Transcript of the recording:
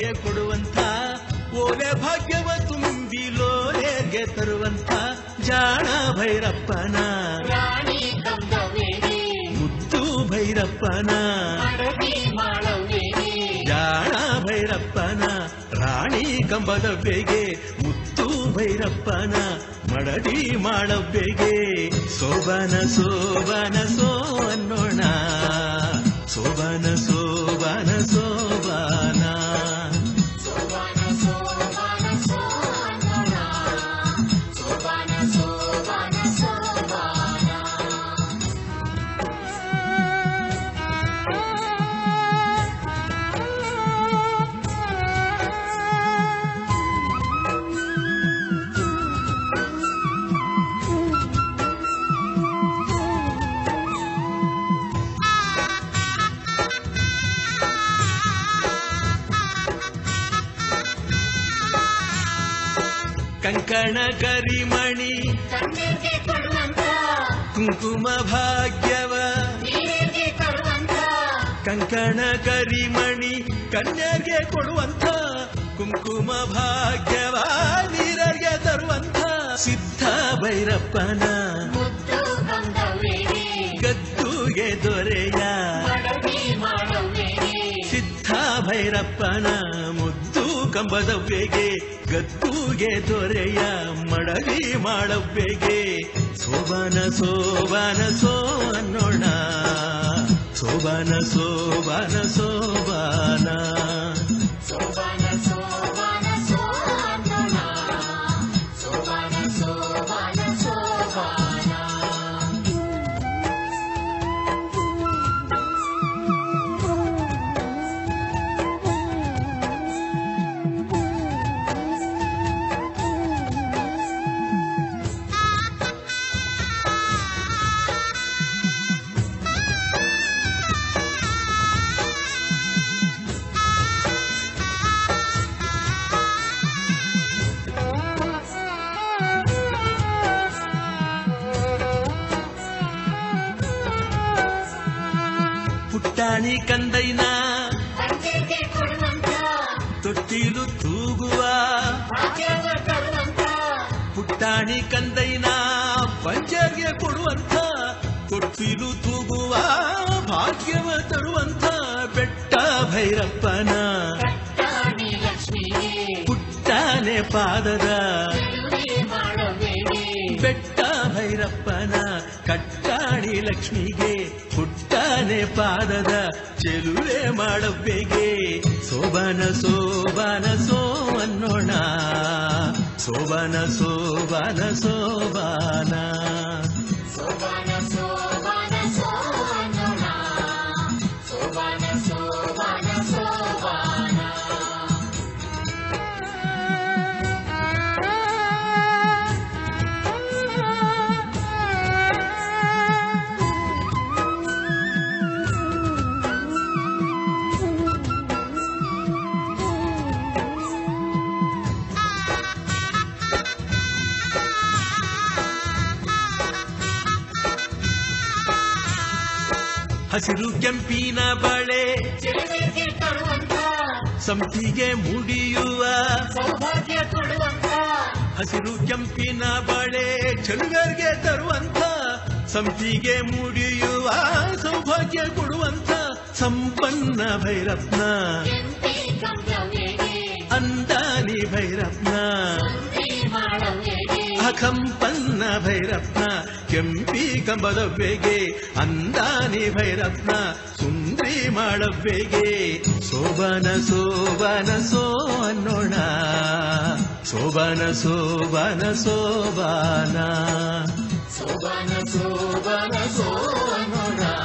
ಲೋಲೆಗೆ ಕೊಡುವಂಥ ಓಲೆ ಭಾಗ್ಯವ ತುಂಬಿ ಲೋಲೆಗೆ ತರುವಂಥ ಜಾಣ ಭೈರಪ್ಪನ ರಾಣಿ ಕಂದವೇನೆ ಮುದ್ದು ಭೈರಪ್ಪನ ಅಡಗಿ ಮಾಡವೇನೆ ಜಾಣ ಭೈರಪ್ಪನ ರಾಣಿ ಕಂಬದ ಬೇಗೆ ಮುತ್ತು ಭೈರಪ್ಪನ ಮಡದಿ ಮಾಡಬೇಗೆ ಸೋಬನ ಸೋಬನ ಸೋ ಅನ್ನೋಣ ಸೋಬನ ಸೋಬನ ಸೋಬಾನ ಸೋಬಾನ ಸೋಬಾನ ಸೋಬಾನ ಸೋಬಾನ ಸೋಬಾನ ಸೋಬಾನ ಕಂಕಣ ಕರಿಮಣಿ ಕಣ್ಣಿಗೆ ಕೊಡುವಂತ ಕುಂಕುಮ ಭಾಗ್ಯವ ನೀರಿಗೆ ತರುವಂತ ಕಂಕಣ ಕರಿಮಣಿ ಕನ್ಯರ್ಗೆ ಕೊಡುವಂಥ ಕುಂಕುಮ ಭಾಗ್ಯವ ನೀರರ್ಗೆ ತರುವಂಥ ಸಿದ್ಧ ಭೈರಪ್ಪನ ಮುದ್ದು ಕಂದವೇನೆ ಗದ್ದುಗೆ ದೊರೆಯ ಅಡಗಿ ಮಾಡವೇನೆ ಸಿದ್ಧ ಭೈರಪ್ಪನ ಮುದ್ದು ಕಂಬದವ್ವೆಗೆ ಗದ್ದುಗೆ ದೊರೆಯ ಮಡವಿ ಮಾಡವ್ವೆಗೆ ಸೋಬನ ಸೋಬನ ಸೋ ಅನ್ನೋಣ ಸೋಬನ ಸೋಬನ ಸೋಬಾನ ಸೋಬಾನ ಸೋಬಾನ ಸೋಬಾನ ಸೋಬಾನ ಸೋಬಾನ ಸೋಬಾನ ಪುಟ್ಟಾಣಿ ಕಂದೈನ ಕಣ್ಣಿಗೆ ಕೊಡುವಂತ ತೊಟ್ಟಿಲು ತೂಗುವ ಭಾಗ್ಯವ ತರುವಂತ ಪುಟ್ಟಾಣಿ ಕಂದೈನ ಪಂಚರ್ಗೆ ಕೊಡುವಂಥ ತೊಟ್ಟಿಲು ತೂಗುವ ಭಾಗ್ಯವ ತರುವಂಥ ಬೆಟ್ಟ ಭೈರಪ್ಪನ ಕಟ್ಟಾಣಿ ಲಕ್ಷ್ಮಿಗೆ ಪುಟ್ಟಾನೆ ಪಾದದ ಚೆಲುವೆ ಮಾಡಬೇಡಿ ಬೆಟ್ಟ ಭೈರಪ್ಪನ ಕಟ್ಟಾಣಿ ಲಕ್ಷ್ಮಿಗೆ ಪುಟ್ಟಾನೆ ಪಾದದ ಚೆಲುವೆ ಮಾಡಬೇಗೆ ಸೋಬನ ಸೋಬನ ಸೋ ಅನ್ನೋಣ ಸೋಬನ ಸೋಬನ ಸೋಬಾನ ಸೋಬಾನ ಸೋಬಾನ ಸೋಬಾನ ಸೋಬಾನ ಸೋಬಾನ ಸೋಬಾನ ಹಸಿರು ಕೆಂಪಿನ ಬಳೆ ಚೆಲುವೆಗೆ ತರುವಂತ ಸಂಪಿಗೆ ಮುಡಿಯುವ ಸೌಭಾಗ್ಯ ಕೊಡುವಂತ ಹಸಿರು ಕೆಂಪಿನ ಬಳೆ ಚೆಲುವರ್ಗೆ ತರುವಂಥ ಸಂಪಿಗೆ ಮುಡಿಯುವ ಸೌಭಾಗ್ಯ ಕೊಡುವಂಥ ಸಂಪನ್ನ ಭೈರಪ್ನ ಎಂಪಿ ಕಂದವೇನೆ ಅಂದಾನಿ ಭೈರಪ್ನ ಸಂಧಿ ಮಾಡವೇನೆ ಅಕಂಪನ್ನ ಭೈರಪ್ನ ಕೆಂಪಿ ಕಂಬದವ್ವೆಗೆ ಅಂದಾನಿ ಭೈರಪ್ನ ಸುಂದ್ರಿ ಮಾಡವ್ವೆಗೆ ಸೋಬನ ಸೋಬನ ಸೋ ಅನ್ನೋಣ ಸೋಬನ ಸೋಬನ ಸೋಬಾನ ಸೋಬಾನ ಸೋಬಾನ ಸೋಬಾನ